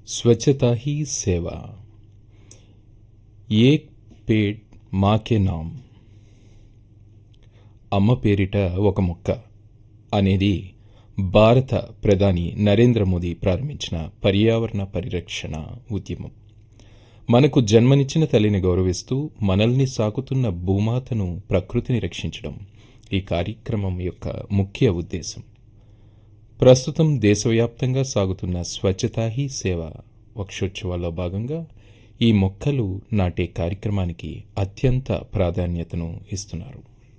स्वच्छता ही सेवा ఏక్ పేడ్ మాకే నామ్ అమ్మ పేరిట ఒక మొక్క అనేది భారత ప్రధాని నరేంద్ర మోదీ ప్రారంభించిన పర్యావరణ పరిరక్షణ ఉద్యమం మనకు జన్మనిచ్చిన తల్లిని గౌరవిస్తూ మనల్ని సాకుతున్న భూమాతను ప్రకృతిని రక్షించడం ఈ కార్యక్రమం యొక్క ముఖ్య ఉద్దేశం ప్రస్తుతం దేశవ్యాప్తంగా సాగుతున్న స్వచ్ఛతా హీ సేవ వక్షోత్సవాల్లో భాగంగా ఈ మొక్కలు నాటే కార్యక్రమానికి అత్యంత ప్రాధాన్యతను ఇస్తున్నారు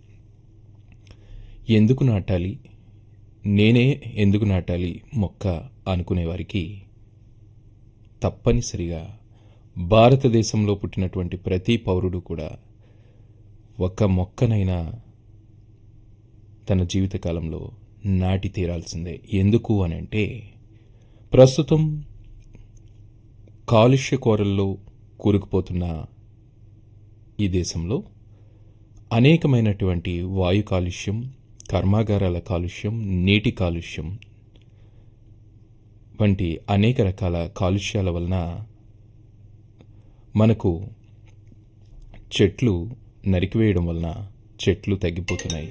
ఎందుకు నాటాలి నేనే ఎందుకు నాటాలి మొక్క అనుకునేవారికి తప్పనిసరిగా భారతదేశంలో పుట్టినటువంటి ప్రతి పౌరుడు కూడా ఒక్క మొక్కనైనా తన జీవితకాలంలో నాటి తీరాల్సిందే ఎందుకు అని అంటే ప్రస్తుతం కాలుష్య కోరల్లో కూరుకుపోతున్న ఈ దేశంలో అనేకమైనటువంటి వాయు కాలుష్యం కర్మాగారాల కాలుష్యం నీటి కాలుష్యం వంటి అనేక రకాల కాలుష్యాల వలన మనకు చెట్లు నరికివేయడం వలన చెట్లు తగ్గిపోతున్నాయి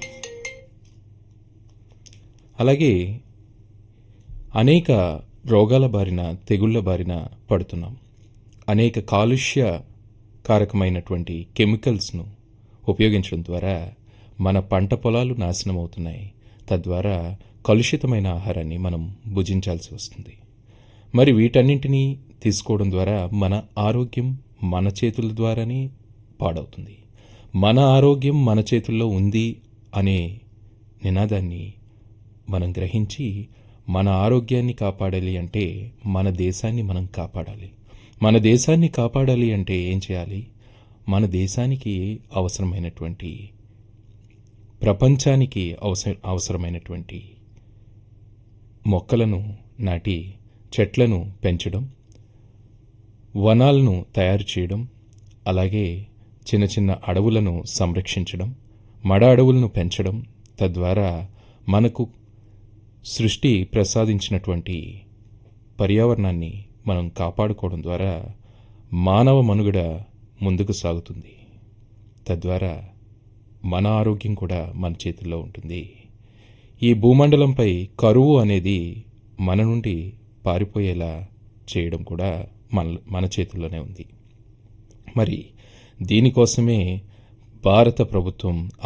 అలాగే అనేక రోగాల బారిన తెగుళ్ల బారిన పడుతున్నాం అనేక కాలుష్య కారకమైనటువంటి కెమికల్స్ను ఉపయోగించడం ద్వారా మన పంట పొలాలు నాశనం అవుతున్నాయి తద్వారా కలుషితమైన ఆహారాన్ని మనం భుజించాల్సి వస్తుంది మరి వీటన్నింటినీ తీసుకోవడం ద్వారా మన ఆరోగ్యం మన చేతుల ద్వారానే పాడవుతుంది మన ఆరోగ్యం మన చేతుల్లో ఉంది అనే నినాదాన్ని మనం గ్రహించి మన ఆరోగ్యాన్ని కాపాడాలి అంటే మన దేశాన్ని మనం కాపాడాలి మన దేశాన్ని కాపాడాలి అంటే ఏం చేయాలి మన దేశానికి అవసరమైనటువంటి ప్రపంచానికి అవసర అవసరమైనటువంటి మొక్కలను నాటి చెట్లను పెంచడం వనాలను తయారు చేయడం అలాగే చిన్న చిన్న అడవులను సంరక్షించడం మడ అడవులను పెంచడం తద్వారా మనకు సృష్టి ప్రసాదించినటువంటి పర్యావరణాన్ని మనం కాపాడుకోవడం ద్వారా మానవ మనుగడ ముందుకు సాగుతుంది తద్వారా మన ఆరోగ్యం కూడా మన చేతుల్లో ఉంటుంది ఈ భూమండలంపై కరువు అనేది మన నుండి పారిపోయేలా చేయడం కూడా మన మన చేతుల్లోనే ఉంది మరి దీనికోసమే భారత ప్రభుత్వం